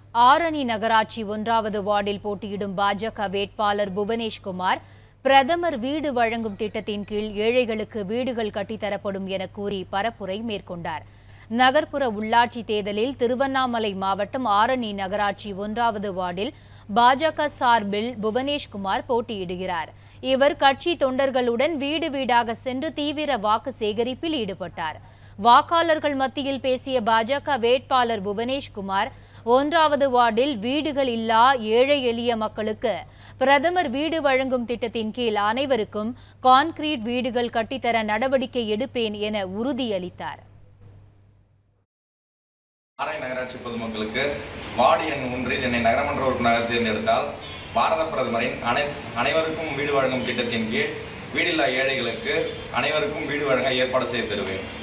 ஆரணி நகராட்சி ஒன்றாவது வார்டில் போட்டியிடும் பாஜக வேட்பாளர் புவனேஷ்குமார் பிரதமர் வீடு வழங்கும் திட்டத்தின் கீழ் ஏழைகளுக்கு வீடுகள் கட்டித்தரப்படும் என கூறி பரப்புரை மேற்கொண்டார் நகர்ப்புற உள்ளாட்சி தேர்தலில் திருவண்ணாமலை மாவட்டம் ஆரணி நகராட்சி ஒன்றாவது வார்டில் பாஜக சார்பில் புவனேஷ்குமார் போட்டியிடுகிறார் இவர் கட்சி தொண்டர்களுடன் வீடு வீடாக சென்று தீவிர வாக்கு சேகரிப்பில் ஈடுபட்டார் வாக்காளர்கள் மத்தியில் பேசிய பாஜக வேட்பாளர் புவனேஷ்குமார் ஒன்றாவது வார்டில் வீடுகள் இல்லா ஏழை எளிய மக்களுக்கு பிரதமர் வீடு வழங்கும் திட்டத்தின் கீழ் அனைவருக்கும் கான்கிரீட் வீடுகள் கட்டித்தர நடவடிக்கை எடுப்பேன் என உறுதியளித்தார் ஆரணி நகராட்சி பொதுமக்களுக்கு வார்டு எண் ஒன்றில் என்னை நகரமன்ற உறுப்பினராக தேர்ந்தெடுத்தால் பாரத பிரதமரின் அனை அனைவருக்கும் வீடு வழங்கும் திட்டத்தின் கீழ் வீடில்லா ஏழைகளுக்கு அனைவருக்கும் வீடு வழங்க ஏற்பாடு செய்து தருவேன்